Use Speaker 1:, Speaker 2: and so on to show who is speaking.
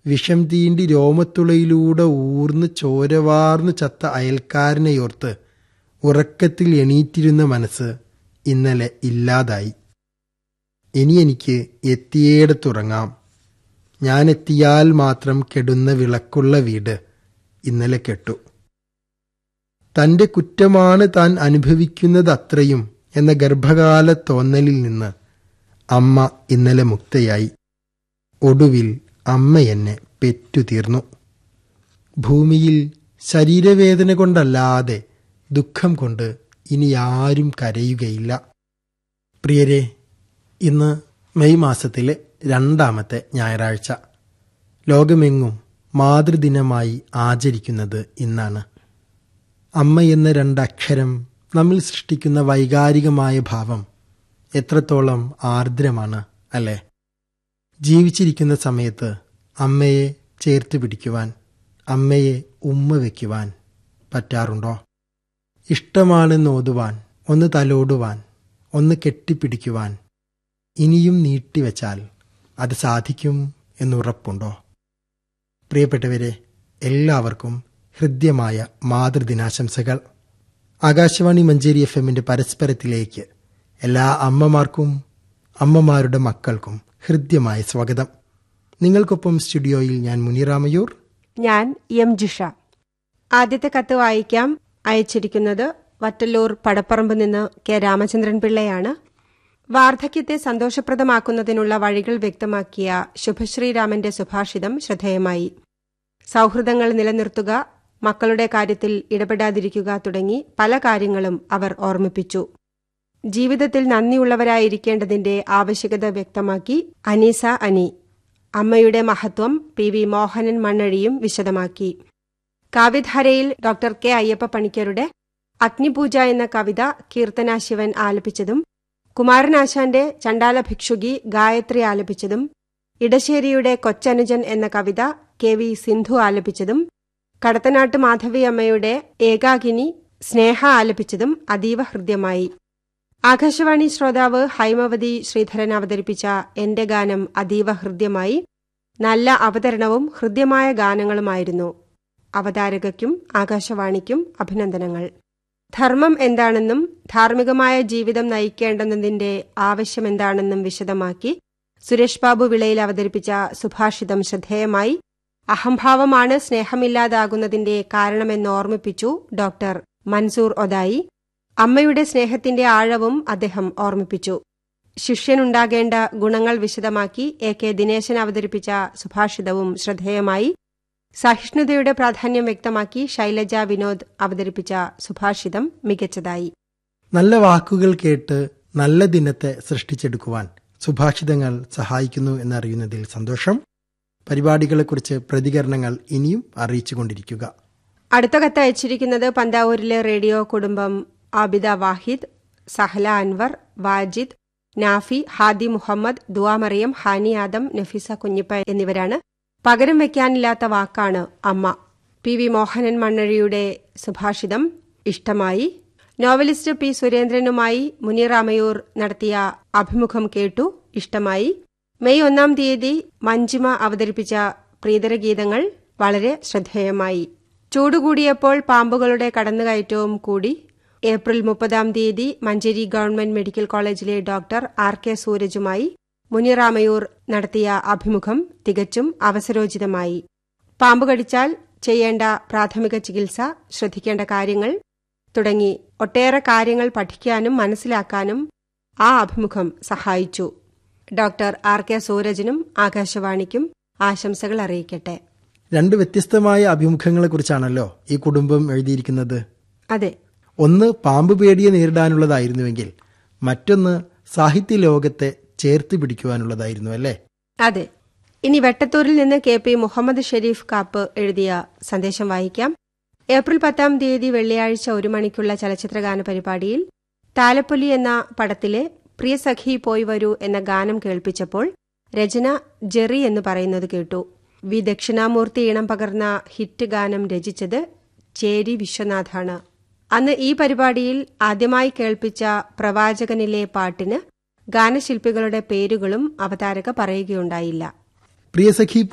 Speaker 1: വിഷം തീണ്ടി രോമത്തുളയിലൂടെ ഊർന്ന് ചോരവാർന്നു ചത്ത അയൽക്കാരനെയോർത്ത് ഉറക്കത്തിൽ എണീറ്റിരുന്ന മനസ്സ് ഇന്നലെ ഇല്ലാതായി ഇനി എനിക്ക് എത്തിയേടത്തുറങ്ങാം ഞാൻ എത്തിയാൽ മാത്രം കെടുന്ന വിളക്കുള്ള വീട് ഇന്നലെ കെട്ടു തന്റെ കുറ്റമാണ് താൻ അനുഭവിക്കുന്നത് അത്രയും എന്ന ഗർഭകാല തോന്നലിൽ നിന്ന് അമ്മ ഇന്നലെ മുക്തയായി ഒടുവിൽ അമ്മ എന്നെ പെറ്റുതീർന്നു ഭൂമിയിൽ ശരീരവേദന കൊണ്ടല്ലാതെ ദുഃഖം കൊണ്ട് ഇനി ആരും കരയുകയില്ല പ്രിയരെ ഇന്ന് മെയ് മാസത്തിലെ രണ്ടാമത്തെ ഞായറാഴ്ച ലോകമെങ്ങും മാതൃദിനമായി ആചരിക്കുന്നത് ഇന്നാണ് അമ്മ എന്ന രണ്ടക്ഷരം നമ്മിൽ സൃഷ്ടിക്കുന്ന വൈകാരികമായ ഭാവം എത്രത്തോളം ആർദ്രമാണ് അല്ലേ ജീവിച്ചിരിക്കുന്ന സമയത്ത് അമ്മയെ ചേർത്ത് പിടിക്കുവാൻ അമ്മയെ ഉമ്മ വയ്ക്കുവാൻ പറ്റാറുണ്ടോ ഇഷ്ടമാണെന്ന് ഓതുവാൻ ഒന്ന് തലോടുവാൻ ഒന്ന് കെട്ടിപ്പിടിക്കുവാൻ ഇനിയും നീട്ടിവെച്ചാൽ അത് സാധിക്കും എന്നുറപ്പുണ്ടോ പ്രിയപ്പെട്ടവരെ എല്ലാവർക്കും ഹൃദ്യമായ മാതൃദിനാശംസകൾ ആകാശവാണി മഞ്ചേരി എഫ് എമ്മിന്റെ പരസ്പരത്തിലേക്ക് എല്ലാ അമ്മമാർക്കും അമ്മമാരുടെ മക്കൾക്കും ഹൃദ്യമായ സ്വാഗതം നിങ്ങൾക്കൊപ്പം സ്റ്റുഡിയോയിൽ ഞാൻ മുനിറാമയൂർ
Speaker 2: ഞാൻ എം ജിഷ ആദ്യത്തെ കത്ത് വായിക്കാം അയച്ചിരിക്കുന്നത് വറ്റല്ലൂർ പടപ്പറമ്പ് നിന്ന് കെ രാമചന്ദ്രൻ പിള്ളയാണ് വാർദ്ധക്യത്തെ സന്തോഷപ്രദമാക്കുന്നതിനുള്ള വഴികൾ വ്യക്തമാക്കിയ ശുഭശ്രീരാമന്റെ സുഭാഷിതം ശ്രദ്ധേയമായി സൗഹൃദങ്ങൾ നിലനിർത്തുക മക്കളുടെ കാര്യത്തിൽ ഇടപെടാതിരിക്കുക തുടങ്ങി പല കാര്യങ്ങളും അവർ ഓർമ്മിപ്പിച്ചു ജീവിതത്തിൽ നന്ദിയുള്ളവരായിരിക്കേണ്ടതിന്റെ ആവശ്യകത വ്യക്തമാക്കി അനീസ അനി അമ്മയുടെ മഹത്വം പി വി മോഹനൻ മണ്ണഴിയും വിശദമാക്കി കാവ്യധാരയിൽ ഡോക്ടർ കെ അയ്യപ്പ പണിക്കരുടെ അഗ്നിപൂജ എന്ന കവിത കീർത്തന ശിവൻ ആലപിച്ചതും കുമാരനാശാന്റെ ചണ്ടാല ഭിക്ഷുകി ഗായത്രി ആലപിച്ചതും ഇടശ്ശേരിയുടെ കൊച്ചനുജൻ എന്ന കവിത കെ വി സിന്ധു ആലപിച്ചതും കടത്തനാട്ട് മാധവി അമ്മയുടെ ഏകാകിനി സ്നേഹ ആലപിച്ചതും അതീവ ഹൃദ്യമായി ആകാശവാണി ശ്രോതാവ് ഹൈമവതി ശ്രീധരൻ അവതരിപ്പിച്ച എന്റെ ഗാനം അതീവ ഹൃദ്യമായി നല്ല അവതരണവും ഹൃദ്യമായ ഗാനങ്ങളുമായിരുന്നു അവതാരകയ്ക്കും ആകാശവാണിക്കും അഭിനന്ദനങ്ങൾ ധർമ്മം എന്താണെന്നും ധാർമ്മികമായ ജീവിതം നയിക്കേണ്ടെന്നതിന്റെ ആവശ്യമെന്താണെന്നും വിശദമാക്കി സുരേഷ് ബാബു വിളയിൽ അവതരിപ്പിച്ച സുഭാഷിതം ശ്രദ്ധേയമായി അഹംഭാവമാണ് സ്നേഹമില്ലാതാകുന്നതിന്റെ കാരണമെന്ന് ഓർമ്മിപ്പിച്ചു ഡോക്ടർ മൻസൂർ ഒതായി അമ്മയുടെ സ്നേഹത്തിന്റെ ആഴവും അദ്ദേഹം ഓർമ്മിപ്പിച്ചു ശിഷ്യനുണ്ടാകേണ്ട ഗുണങ്ങൾ വിശദമാക്കി എ കെ ദിനേശൻ അവതരിപ്പിച്ച സുഭാഷിതവും ശ്രദ്ധേയമായി സഹിഷ്ണുതയുടെ പ്രാധാന്യം വ്യക്തമാക്കി ശൈലജ വിനോദ് അവതരിപ്പിച്ച സുഭാഷിതം മികച്ചതായി
Speaker 1: നല്ല വാക്കുകൾ കേട്ട് നല്ല ദിനത്തെ സൃഷ്ടിച്ചെടുക്കുവാൻ സുഭാഷിതങ്ങൾ സഹായിക്കുന്നു എന്നറിയുന്നതിൽ സന്തോഷം പരിപാടികളെക്കുറിച്ച് പ്രതികരണങ്ങൾ ഇനിയും അറിയിച്ചുകൊണ്ടിരിക്കുക
Speaker 2: അടുത്ത കത്ത് അയച്ചിരിക്കുന്നത് പന്താവൂരിലെ റേഡിയോ കുടുംബം ആബിദ വാഹിദ് സഹല അൻവർ വാജിദ് നാഫി ഹാദി മുഹമ്മദ് ദുവാമറിയം ഹാനി ആദം നഫീസ കുഞ്ഞിപ്പ എന്നിവരാണ് പകരം വയ്ക്കാനില്ലാത്ത വാക്കാണ് അമ്മ പി വി മോഹനൻ മണ്ണഴിയുടെ സുഭാഷിതം ഇഷ്ടമായി നോവലിസ്റ്റ് പി സുരേന്ദ്രനുമായി മുനീറാമയൂർ നടത്തിയ അഭിമുഖം കേട്ടു ഇഷ്ടമായി മെയ് ഒന്നാം തീയതി മഞ്ജിമ അവതരിപ്പിച്ച പ്രീതരഗീതങ്ങൾ വളരെ ശ്രദ്ധേയമായി ചൂടുകൂടിയപ്പോൾ പാമ്പുകളുടെ കടന്നുകയറ്റവും കൂടി ഏപ്രിൽ മുപ്പതാം തീയതി മഞ്ചേരി ഗവൺമെന്റ് മെഡിക്കൽ കോളേജിലെ ഡോക്ടർ ആർ കെ സൂരജുമായി മുനിറാമയൂർ നടത്തിയ അഭിമുഖം തികച്ചും അവസരോചിതമായി പാമ്പ് കടിച്ചാൽ ചെയ്യേണ്ട പ്രാഥമിക ചികിത്സ ശ്രദ്ധിക്കേണ്ട കാര്യങ്ങൾ തുടങ്ങി ഒട്ടേറെ കാര്യങ്ങൾ പഠിക്കാനും മനസ്സിലാക്കാനും ആ അഭിമുഖം സഹായിച്ചു ഡോക്ടർ ആർ കെ സൂരജിനും ആകാശവാണിക്കും ആശംസകൾ അറിയിക്കട്ടെ
Speaker 1: രണ്ട് വ്യത്യസ്തമായ അഭിമുഖങ്ങളെക്കുറിച്ചാണല്ലോ ഈ കുടുംബം എഴുതിയിരിക്കുന്നത്
Speaker 2: അതെ
Speaker 1: ഒന്ന് പാമ്പ് പേടിയെ നേരിടാനുള്ളതായിരുന്നുവെങ്കിൽ മറ്റൊന്ന് സാഹിത്യ ലോകത്തെ ചേർത്ത് പിടിക്കുവാനുള്ളതായിരുന്നു അല്ലേ
Speaker 2: അതെ ഇനി വെട്ടത്തൂരിൽ നിന്ന് കെ പി മുഹമ്മദ് ഷെരീഫ് കാപ്പ് എഴുതിയ സന്ദേശം വായിക്കാം ഏപ്രിൽ പത്താം തീയതി വെള്ളിയാഴ്ച ഒരു മണിക്കുള്ള ചലച്ചിത്രഗാന പരിപാടിയിൽ താലപ്പൊലി എന്ന പടത്തിലെ പ്രിയ സഖി പോയി വരൂ എന്ന ഗാനം കേൾപ്പിച്ചപ്പോൾ രചന ജെറി എന്ന് പറയുന്നത് കേട്ടു വി ദക്ഷിണാമൂർത്തി ഈണം പകർന്ന ഹിറ്റ് ഗാനം രചിച്ചത് ചേരി വിശ്വനാഥാണ് അന്ന് ഈ പരിപാടിയിൽ ആദ്യമായി കേൾപ്പിച്ച പ്രവാചകനിലെ പാട്ടിന് ഗാനശില്പികളുടെ പേരുകളും അവതാരക പറയുകയുണ്ടായില്ല
Speaker 1: പ്രിയസഖി